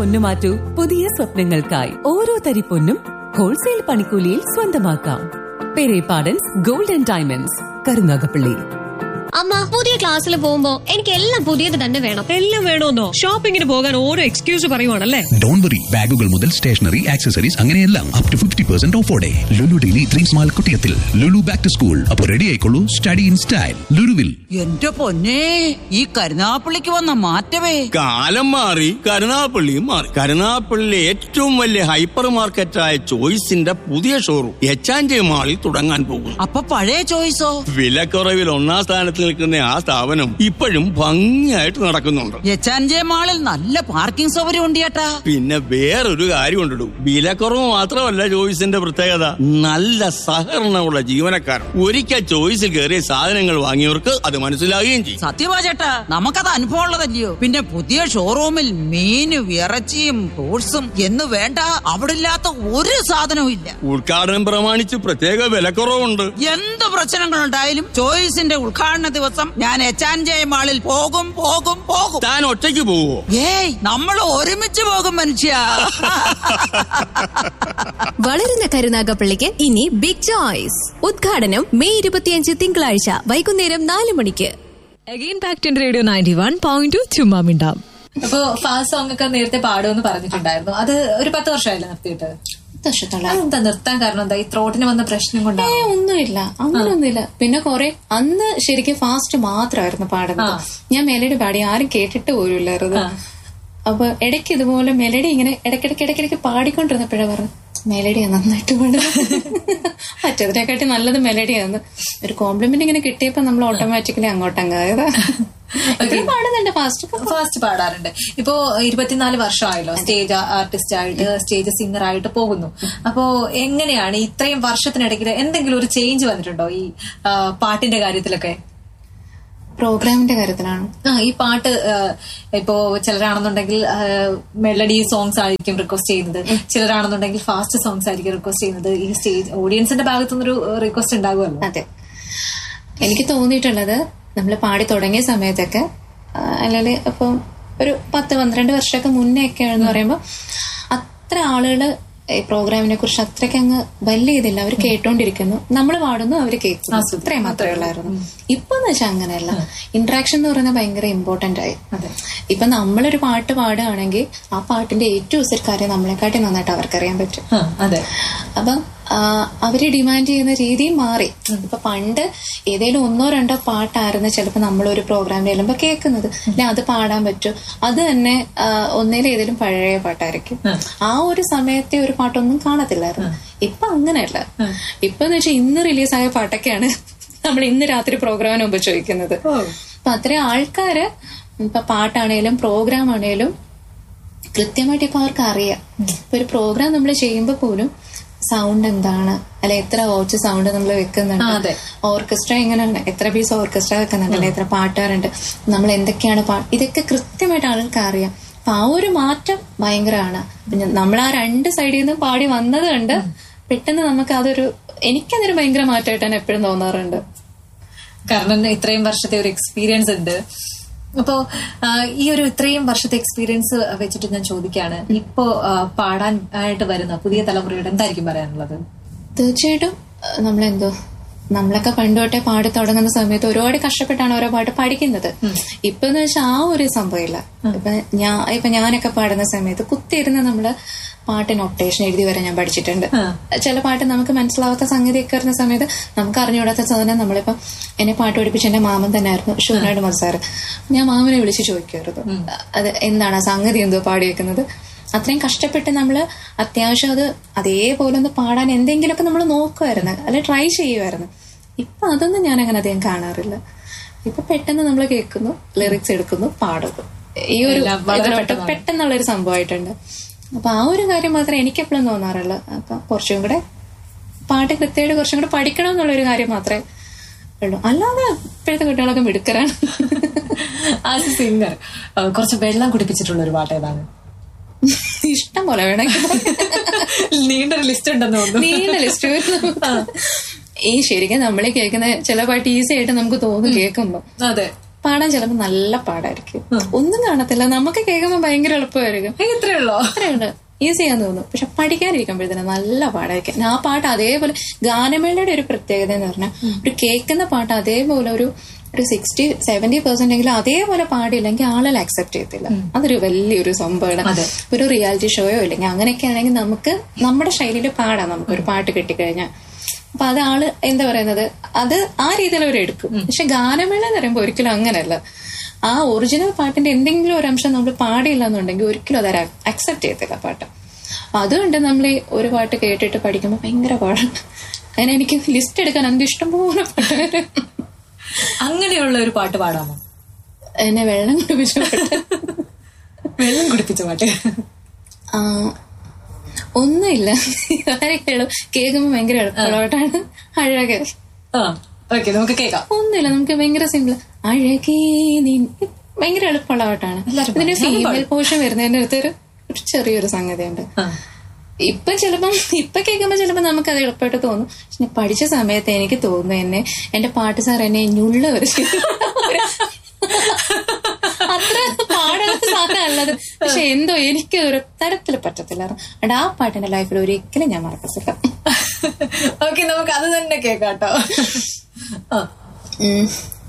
പൊന്നു മാറ്റൂ പുതിയ സ്വപ്നങ്ങൾക്കായി ഓരോ തരി പൊന്നും ഹോൾസെയിൽ പണിക്കൂലിയിൽ സ്വന്തമാക്കാം Perepadans gold and diamonds Karunagappally അമ്മ പുതിയ ക്ലാസ്സിൽ പോകുമ്പോ എനിക്ക് എല്ലാം പുതിയത് തന്നെ വേണം എല്ലാം വേണമെന്നോ ഷോപ്പിങ്ങിന് പോകാൻ ഓരോ എക്സ്ക്യൂസ് പറയുവാണല്ലേ ഡോൺ വറി ബാഗുകൾ മുതൽ സ്റ്റേഷനറി ആക്സസറീസ് അങ്ങനെയെല്ലാം അപ് ടു ഫിഫ്റ്റി പെർസെന്റ് ഓഫോടെ ലുലു ഡെയിലി ത്രീ സ്മാൾ കുട്ടിയത്തിൽ ലുലു ബാക്ക് ടു സ്കൂൾ അപ്പോൾ റെഡി ആയിക്കോളൂ സ്റ്റഡി ഇൻ സ്റ്റൈൽ ലുലുവിൽ എന്റെ പൊന്നെ ഈ കരുനാപ്പള്ളിക്ക് വന്ന മാറ്റമേ കാലം മാറി കരുനാപ്പള്ളിയും മാറി കരുനാപ്പള്ളിയിലെ ഏറ്റവും വലിയ ഹൈപ്പർ മാർക്കറ്റായ ചോയ്സിന്റെ പുതിയ ഷോറൂം എച്ചാഞ്ചി മാളിൽ തുടങ്ങാൻ പോകുന്നു അപ്പൊ പഴയ ചോയ്സോ വിലക്കുറവിൽ ഒന്നാം സ്ഥാനത്ത് നിൽക്കുന്ന ആ സ്ഥാപനം ഇപ്പോഴും ഭംഗിയായിട്ട് നടക്കുന്നുണ്ട് എച്ചാൻജെ മാളിൽ നല്ല പാർക്കിംഗ് സൗകര്യം ഉണ്ട് ചേട്ടാ പിന്നെ വേറൊരു കാര്യം കൊണ്ടിടും വിലക്കുറവ് മാത്രമല്ല ചോയ്സിന്റെ പ്രത്യേകത നല്ല സഹകരണമുള്ള ജീവനക്കാർ ഒരിക്കൽ ചോയ്സിൽ കയറിയ സാധനങ്ങൾ വാങ്ങിയവർക്ക് അത് മനസ്സിലാകുകയും ചെയ്യും സത്യമാ ചേട്ടാ നമുക്കത് അനുഭവം ഉള്ളതല്ലയോ പിന്നെ പുതിയ ഷോറൂമിൽ മീനും ഇറച്ചിയും ഫ്രൂട്ട്സും എന്ന് വേണ്ട അവിടെ ഇല്ലാത്ത ഒരു സാധനവും ഇല്ല ഉദ്ഘാടനം പ്രമാണിച്ച് പ്രത്യേക വിലക്കുറവുണ്ട് എന്ത് പ്രശ്നങ്ങളുണ്ടായാലും ചോയ്സിന്റെ ഉദ്ഘാടന ദിവസം ഞാൻ എച്ചാൻജെ മാളിൽ പോകും പോകും പോകും താൻ ഒറ്റയ്ക്ക് പോവോ ഏയ് നമ്മൾ ഒരുമിച്ച് പോകും മനുഷ്യ വളരുന്ന കരുനാഗപ്പള്ളിക്ക് ഇനി ബിഗ് ചോയ്സ് ഉദ്ഘാടനം മെയ് ഇരുപത്തിയഞ്ച് തിങ്കളാഴ്ച വൈകുന്നേരം നാല് മണിക്ക് again back to radio ninety one point two ചുമ്മാമിണ്ടാം അപ്പൊ ഫാസ്റ്റ് സോങ് ഒക്കെ നേരത്തെ പാടുമെന്ന് പറഞ്ഞിട്ടുണ്ടായിരുന്നു അത് ഒരു പത്ത് വർഷമായില്ലേ നിർത്തിയിട്ട് എന്താ നിർത്താൻ കാരണം എന്താ ഈ ത്രോട്ടിന് വന്ന പ്രശ്നം കൊണ്ടാ ഏ ഒന്നുമില്ല അങ്ങനൊന്നുമില്ല പിന്നെ കൊറേ അന്ന് ശരിക്കും ഫാസ്റ്റ് മാത്രമായിരുന്നു പാടുന്നത് ഞാൻ മെലഡി പാടി ആരും കേട്ടിട്ട് പോലും ഇല്ലായിരുന്നു അപ്പൊ ഇടയ്ക്ക് ഇതുപോലെ മെലഡി ഇങ്ങനെ ഇടയ്ക്കിടയ്ക്ക് ഇടയ്ക്കിടയ്ക്ക് പാടിക്കൊണ്ടിരുന്നപ്പോഴാ പറഞ്ഞു മെലഡിയാ നന്നായിട്ട് പാടുന്നത് മറ്റതിനെക്കാട്ടി നല്ലത് മെലഡിയാന്ന് ഒരു കോംപ്ലിമെന്റ് ഇങ്ങനെ കിട്ടിയപ്പോ നമ്മൾ ഓട്ടോമാറ്റിക്കലി അങ്ങോട്ടങ്ങായതാ ഇപ്പോഴും പാടുന്നുണ്ട് ഫാസ്റ്റ് ഫാസ്റ്റ് പാടാറുണ്ട് ഇപ്പോ ഇരുപത്തിനാല് വർഷമായല്ലോ സ്റ്റേജ് ആർട്ടിസ്റ്റ് ആയിട്ട് സ്റ്റേജ് സിംഗർ ആയിട്ട് പോകുന്നു അപ്പോ എങ്ങനെയാണ് ഇത്രയും വർഷത്തിനിടയ്ക്ക് എന്തെങ്കിലും ഒരു ചേഞ്ച് വന്നിട്ടുണ്ടോ ഈ ആ, പാട്ടിന്റെ കാര്യത്തിലൊക്കെ പ്രോഗ്രാമിന്റെ കാര്യത്തിലാണ് ആ ഈ പാട്ട് ആ, ഇപ്പോ ചിലരാണെന്നുണ്ടെങ്കിൽ മെലഡി സോങ്സ് ആയിരിക്കും റിക്വസ്റ്റ് ചെയ്യുന്നത് ചിലരാണെന്നുണ്ടെങ്കിൽ ഫാസ്റ്റ് സോങ്സ് ആയിരിക്കും റിക്വസ്റ്റ് ചെയ്യുന്നത് ഈ സ്റ്റേജ് ഓഡിയൻസിന്റെ ഭാഗത്തുനിന്നൊരു റിക്വസ്റ്റ് ഉണ്ടാകുമല്ലോ അതെ എനിക്ക് തോന്നിയിട്ടുള്ളത് നമ്മൾ പാടി തുടങ്ങിയ സമയത്തൊക്കെ അല്ലെങ്കിൽ ഇപ്പം ഒരു പത്ത് പന്ത്രണ്ട് വർഷമൊക്കെ മുന്നേ ഒക്കെ എന്ന് പറയുമ്പോൾ അത്ര ആളുകൾ ഈ പ്രോഗ്രാമിനെ കുറിച്ച് അത്രയ്ക്ക് അങ്ങ് വലിയ ഇതില്ല അവർ കേട്ടോണ്ടിരിക്കുന്നു നമ്മൾ പാടുന്നു അവർ കേൾക്കുന്നു അത്രയും മാത്രമേ ഉള്ളായിരുന്നു ഇപ്പൊ എന്ന് വെച്ചാൽ അങ്ങനെയല്ല ഇന്ററാക്ഷൻ എന്ന് പറയുന്നത് ഭയങ്കര ഇമ്പോർട്ടന്റ് ആയി ഇപ്പൊ നമ്മളൊരു പാട്ട് പാടുകയാണെങ്കിൽ ആ പാട്ടിന്റെ ഏറ്റവും ഒരു കാര്യം നമ്മളെക്കാട്ടി നന്നായിട്ട് അവർക്കറിയാൻ പറ്റും ആ, അതെ അപ്പം ആ, അവര് ഡിമാൻഡ് ചെയ്യുന്ന രീതിയും മാറി ഇപ്പൊ പണ്ട് ഏതെങ്കിലും ഒന്നോ രണ്ടോ പാട്ടായിരുന്നു ചിലപ്പോൾ നമ്മളൊരു പ്രോഗ്രാം ചെല്ലുമ്പോൾ കേൾക്കുന്നത് അല്ലെ അത് പാടാൻ പറ്റും അത് തന്നെ ആ, ഒന്നേലും ഏതെങ്കിലും പഴയ പാട്ടായിരിക്കും ആ ഒരു സമയത്തെ ഒരു പാട്ടൊന്നും കാണത്തില്ലായിരുന്നു ഇപ്പൊ അങ്ങനെയല്ല ഇപ്പൊ എന്ന് വെച്ചാൽ ഇന്ന് റിലീസായ പാട്ടൊക്കെയാണ് നമ്മൾ ഇന്ന് രാത്രി പ്രോഗ്രാമിന് മുമ്പ് ചോദിക്കുന്നത് അപ്പൊ അത്രയും ആൾക്കാര് ഇപ്പൊ പാട്ടാണേലും പ്രോഗ്രാം ആണേലും കൃത്യമായിട്ട് ഇപ്പൊ അവർക്ക് അറിയാം ഇപ്പൊ ഒരു പ്രോഗ്രാം നമ്മൾ ചെയ്യുമ്പോൾ പോലും സൗണ്ട് എന്താണ് അല്ലെ എത്ര ഓച്ച് സൗണ്ട് നമ്മൾ വെക്കുന്നുണ്ട് ഓർക്കസ്ട്ര എങ്ങനെയാണ് എത്ര പീസ് ഓർക്കസ്ട്ര വെക്കുന്നുണ്ട് അല്ലെ എത്ര പാട്ടുകാരുണ്ട് നമ്മൾ എന്തൊക്കെയാണ് പാ ഇതൊക്കെ കൃത്യമായിട്ട് ആൾക്ക് അറിയാം അപ്പൊ ആ ഒരു മാറ്റം ഭയങ്കരമാണ് പിന്നെ നമ്മൾ ആ രണ്ട് സൈഡിൽ നിന്നും പാടി വന്നത് കണ്ട് പെട്ടെന്ന് നമുക്ക് അതൊരു എനിക്കതൊരു ഭയങ്കര മാറ്റമായിട്ടാണ് എപ്പോഴും തോന്നാറുണ്ട് കാരണം ഇത്രയും വർഷത്തെ ഒരു എക്സ്പീരിയൻസ് ഉണ്ട് അപ്പോ ആ, ഈ ഒരു ഇത്രയും വർഷത്തെ എക്സ്പീരിയൻസ് വെച്ചിട്ട് ഞാൻ ചോദിക്കാണ് ഇപ്പോ ആ, പാടാൻ ആയിട്ട് വരുന്ന പുതിയ തലമുറയോട് എന്തായിരിക്കും പറയാനുള്ളത് തീർച്ചയായിട്ടും അഹ് നമ്മളെന്തോ നമ്മളൊക്കെ പണ്ട് തൊട്ടേ പാടി തുടങ്ങുന്ന സമയത്ത് ഒരുപാട് കഷ്ടപ്പെട്ടാണ് ഓരോ പാട്ട് പഠിക്കുന്നത് ഇപ്പൊ എന്ന് വെച്ചാൽ ആ ഒരു സംഭവമില്ല ഇപ്പൊ ഞാൻ ഇപ്പൊ ഞാനൊക്കെ പാടുന്ന സമയത്ത് കുത്തിയിരുന്ന് നമ്മള് പാട്ടിന് ഒട്ടേഷൻ എഴുതി വരെ ഞാൻ പഠിച്ചിട്ടുണ്ട് ചില പാട്ട് നമുക്ക് മനസ്സിലാവാത്ത സംഗതിയൊക്കെ വരുന്ന സമയത്ത് നമുക്ക് അറിഞ്ഞുകൂടാത്ത സാധനം നമ്മളിപ്പം എന്നെ പാട്ട് പഠിപ്പിച്ച എന്റെ മാമൻ തന്നെയായിരുന്നു ഷൂനാട് മസാറ് ഞാൻ മാമനെ വിളിച്ച് ചോദിക്കുമായിരുന്നു അത് എന്താണ് ആ സംഗതി എന്തോ പാടിയേക്കുന്നത് അത്രയും കഷ്ടപ്പെട്ട് നമ്മൾ അത്യാവശ്യം അത് അതേപോലെ ഒന്ന് പാടാൻ എന്തെങ്കിലുമൊക്കെ നമ്മൾ നോക്കുമായിരുന്നു അല്ലെ ട്രൈ ചെയ്യുമായിരുന്നു ഇപ്പൊ അതൊന്നും ഞാൻ അങ്ങനെ അധികം കാണാറില്ല ഇപ്പൊ പെട്ടെന്ന് നമ്മൾ കേൾക്കുന്നു ലിറിക്സ് എടുക്കുന്നു പാടുന്നു ഈ ഒരു ഇതിലോട്ട് പെട്ടെന്നുള്ള ഒരു സംഭവമായിട്ടുണ്ട് അപ്പൊ ആ ഒരു കാര്യം മാത്രമേ എനിക്ക് എപ്പോഴും തോന്നാറുള്ളൂ അപ്പൊ കുറച്ചും കൂടെ പാട്ട് കൃത്യമായിട്ട് കുറച്ചും കൂടെ പഠിക്കണം എന്നുള്ള ഒരു കാര്യം മാത്രമേ ഉള്ളൂ അല്ലാതെ ഇപ്പോഴത്തെ കുട്ടികളൊക്കെ മിടുക്കരാണ് ആസ് എ സിംഗർ കുറച്ച് വെള്ളം കുടിപ്പിച്ചിട്ടുള്ള ഒരു പാട്ട് ഏതാണ് ഇഷ്ടം പോലെ വേണമെങ്കിൽ നീണ്ടൊരു ലിസ്റ്റ് ഉണ്ടെന്ന് തോന്നുന്നു നീണ്ട ലിസ്റ്റ് ഈ ശരിക്കും നമ്മളെ കേൾക്കുന്ന ചില പാട്ട് ഈസി ആയിട്ട് നമുക്ക് തോന്നും കേൾക്കുമ്പോ അതെ പാടാൻ ചിലപ്പോൾ നല്ല പാടായിരിക്കും ഒന്നും കാണത്തില്ല നമുക്ക് കേൾക്കുമ്പോൾ ഭയങ്കര എളുപ്പമായിരിക്കും ഇത്രേ ഉള്ളോ അത്രയുണ്ട് ഈസിയാന്ന് തോന്നുന്നു പക്ഷെ പഠിക്കാനിരിക്കുമ്പോഴത്തേനും നല്ല പാടായിരിക്കും ഞാൻ ആ പാട്ട് അതേപോലെ ഗാനമേളയുടെ ഒരു പ്രത്യേകത എന്ന് പറഞ്ഞാൽ ഒരു കേൾക്കുന്ന പാട്ട് അതേപോലെ ഒരു ഒരു സിക്സ്റ്റി സെവന്റി പെർസെന്റ് എങ്കിലും അതേപോലെ പാടിയില്ലെങ്കിൽ ആളുകൾ അക്സെപ്റ്റ് ചെയ്യത്തില്ല അതൊരു വലിയൊരു സംഭവമാണ് ഒരു റിയാലിറ്റി ഷോയോ ഇല്ലെങ്കിൽ അങ്ങനെയൊക്കെ ആണെങ്കിൽ നമുക്ക് നമ്മുടെ ശൈലിയിൽ പാടാം നമുക്കൊരു പാട്ട് കിട്ടിക്കഴിഞ്ഞാൽ അപ്പൊ അത് ആള് എന്താ പറയുന്നത് അത് ആ രീതിയിൽ അവർ എടുക്കും പക്ഷെ ഗാനമേള എന്ന് പറയുമ്പോൾ ഒരിക്കലും അങ്ങനെയല്ല ആ ഒറിജിനൽ പാട്ടിന്റെ എന്തെങ്കിലും ഒരു അംശം നമ്മൾ പാടിയില്ല എന്നുണ്ടെങ്കിൽ ഒരിക്കലും അത് അക്സെപ്റ്റ് ചെയ്യത്തില്ല പാട്ട് അപ്പൊ അതുകൊണ്ട് നമ്മൾ ഈ ഒരു പാട്ട് കേട്ടിട്ട് പഠിക്കുമ്പോൾ ഭയങ്കര പാടാണ് അങ്ങനെ എനിക്ക് ലിസ്റ്റ് എടുക്കാൻ എന്ത് ഇഷ്ടംപോലെ പാട്ട് വരും. അങ്ങനെയുള്ള ഒരു പാട്ട് പാടാമോ എന്നെ വെള്ളം കുടിപ്പിച്ച പാട്ട് വെള്ളം കുടിപ്പിച്ച പാട്ട് ആ, ഒന്നുമില്ല ആരെങ്കിലും കേൾക്കുമ്പോൾ ഭയങ്കര എളുപ്പമുള്ള പാട്ടാണ് അഴക് ആ ഓക്കെ നമുക്ക് കേൾക്കാം ഒന്നുമില്ല നമുക്ക് ഭയങ്കര സിമ്പിൾ അഴകേ നിൻ ഭയങ്കര എളുപ്പമുള്ള പാട്ടാണ് എല്ലാവരും ഇതിന് പാടും. ഞാനും ഫീമെയിൽ പോഷൻ വരുന്നതിന്റെ അടുത്ത് ഒരു ഒരു ചെറിയൊരു സംഗതിയുണ്ട് ആ. ഇപ്പൊ ചിലപ്പം ഇപ്പൊ കേൾക്കുമ്പോ ചിലപ്പോ നമുക്ക് അത് എളുപ്പമായിട്ട് തോന്നും പക്ഷെ ഞാൻ പഠിച്ച സമയത്ത് എനിക്ക് തോന്നുന്നു എന്നെ എന്റെ പാട്ട് സാർ എന്നെ ഞുള്ള ഒരു അത്ര പാടുന്ന സാധനമല്ലത് പക്ഷെ എന്തോ എനിക്ക് ഒരു തരത്തിൽ പറ്റത്തില്ലായിരുന്നു അതുകൊണ്ട് ആ പാട്ട് എന്റെ ലൈഫിൽ ഒരിക്കലും ഞാൻ മറക്കത്തില്ല ഓക്കെ നമുക്ക് അത് തന്നെ കേൾക്കാം കേട്ടോ ആ ഉം.